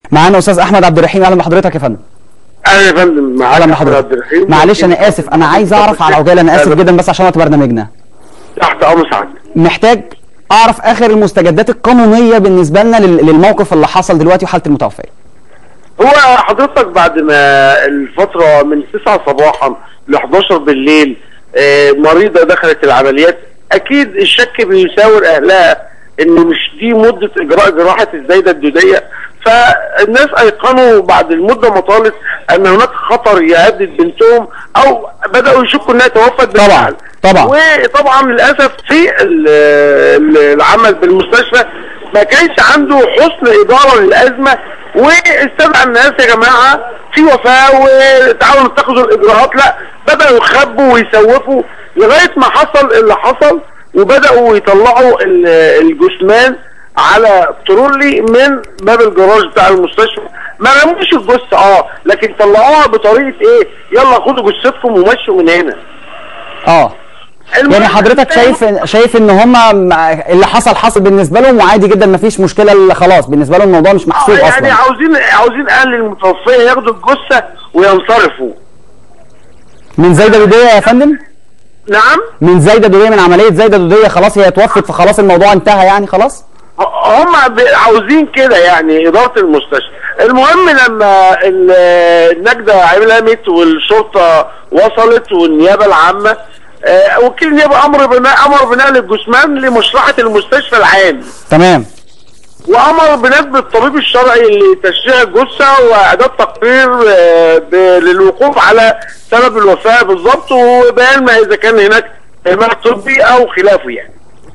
معانا استاذ احمد عبد الرحيم اهلا بحضرتك يا فندم اهلا يا فندم معاك اهلا أحمد عبد بحضرتك الرحيم. معلش انا اسف انا عايز اعرف على عجاله انا اسف جدا بس عشان وقت برنامجنا تحت امر سعادتك محتاج اعرف اخر المستجدات القانونيه بالنسبه لنا لل- للموقف اللي حصل دلوقتي وحاله المتوفيه هو حضرتك بعد ما الفترة من 9 صباحا ل 11 بالليل آه، مريضة دخلت العمليات أكيد الشك بيساور أهلها إن مش دي مدة إجراء جراحة الزايدة الدودية فالناس أيقنوا بعد المدة ما طالت أن هناك خطر يهدد بنتهم أو بدأوا يشكوا إنها توفت بالفعل طبعا. وطبعا للأسف في ال- ال- العمل بالمستشفى ما كانش عنده حسن إدارة للأزمة واستدعى الناس يا جماعة في وفاة وتعاونوا تاخدوا الإجراءات لا بدأوا يخبوا ويسوفوا لغاية ما حصل اللي حصل وبدأوا يطلعوا ال- الجثمان على ترولي من باب الجراج بتاع المستشفى ما رموش الجثة اه لكن طلعوها بطريقة ايه يلا خدوا جثتكم ومشوا من هنا اه المهم يعني حضرتك شايف شايف ان هم اللي حصل حصل بالنسبه لهم وعادي جدا مفيش مشكله اللي خلاص بالنسبه لهم الموضوع مش محسوب يعني اصلا عاوزين عاوزين اهل المتوفية ياخدوا الجثة وينصرفوا من زايده دوديه يا فندم نعم من زايده دوديه من عمليه زايده دوديه خلاص هي اتوفت فخلاص الموضوع انتهى يعني خلاص هم ب- عاوزين كده يعني إدارة المستشفى المهم لما ال- النجدة علمت والشرطة وصلت والنيابة العامة آه، وكيل النيابة أمر بناء أمر بنقل الجثمان لمصلحة المستشفى العام تمام وأمر بنسب الطبيب الشرعي لتشريع الجثة وإعداد تقرير آه، ب- للوقوف على سبب الوفاة بالظبط وبيان ما إذا كان هناك إهمال طبي أو خلافه يعني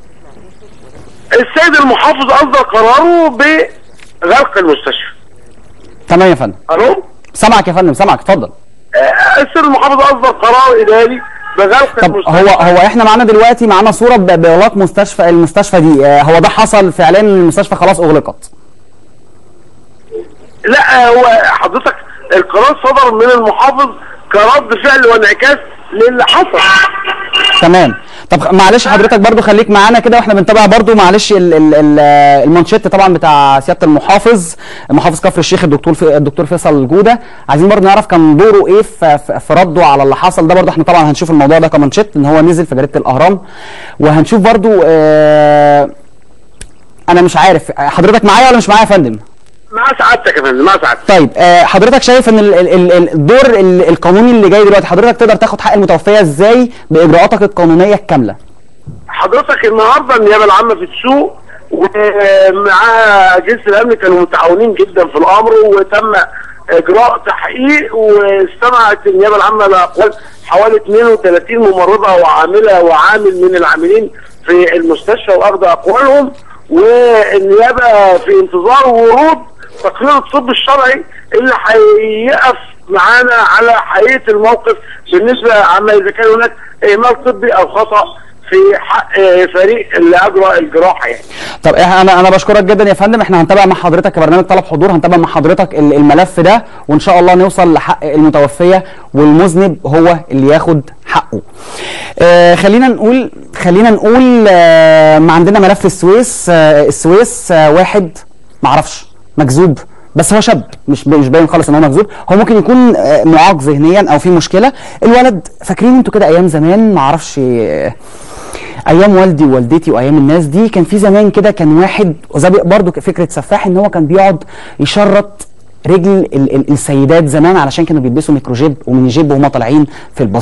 السيد المحافظ أصدر قراره بغلق المستشفى تمام يا فندم ألو؟ سامعك يا فندم سامعك اتفضل آه، السيد المحافظ أصدر قرار إداري بغلق طب المستشفى هو هو احنا معانا دلوقتي معانا صوره ب- باغلاق مستشفى المستشفى دي آه، هو ده حصل فعليا ان المستشفى خلاص اغلقت لا هو حضرتك القرار صدر من المحافظ كرد فعل وانعكاس للي حصل تمام طب معلش حضرتك برضو خليك معانا كده واحنا بنتابع برضو معلش ال ال ال المانشيت طبعا بتاع سياده المحافظ محافظ كفر الشيخ الدكتور في الدكتور فيصل الجوده عايزين برضو نعرف كان دوره ايه في, في في رده على اللي حصل ده برضو احنا طبعا هنشوف الموضوع ده كمانشيت ان هو نزل في جريده الاهرام وهنشوف برضو اه انا مش عارف حضرتك معايا ولا مش معايا يا فندم مع سعادتك يا فندم مع سعادتك طيب آه، حضرتك شايف ان ال- ال- ال- الدور ال- القانوني اللي جاي دلوقتي حضرتك تقدر تاخد حق المتوفيه ازاي باجراءاتك القانونيه الكامله حضرتك النهارده النيابه العامه في السوق ومعاها جنس الامن كانوا متعاونين جدا في الامر وتم اجراء تحقيق واستمعت النيابه العامه لاقوال حوالي 32 ممرضه وعامله وعامل من العاملين في المستشفى واخذ اقوالهم والنيابه في انتظار ورود تقرير الطب الشرعي اللي هيقف معانا على حقيقه الموقف بالنسبه عما اذا كان هناك اهمال طبي او خطا في حق فريق اللي اجرى الجراحه يعني. طب إح- انا انا بشكرك جدا يا فندم احنا هنتابع مع حضرتك كبرنامج طلب حضور هنتابع مع حضرتك ال- الملف ده وان شاء الله نوصل لحق المتوفيه والمذنب هو اللي ياخد حقه. آه خلينا نقول خلينا نقول آه ما عندنا ملف السويس آه السويس آه واحد معرفش مكذوب بس هو شاب مش مش باين خالص ان هو مكذوب هو ممكن يكون آه، معاق ذهنيا او في مشكله الولد فاكرين انتوا كده ايام زمان معرفش آه، ايام والدي ووالدتي وايام الناس دي كان في زمان كده كان واحد وزي برضه فكره سفاح ان هو كان بيقعد يشرط رجل ال- ال- السيدات زمان علشان كانوا بيلبسوا ميكروجيب ومينيجيب وهم طالعين في الباص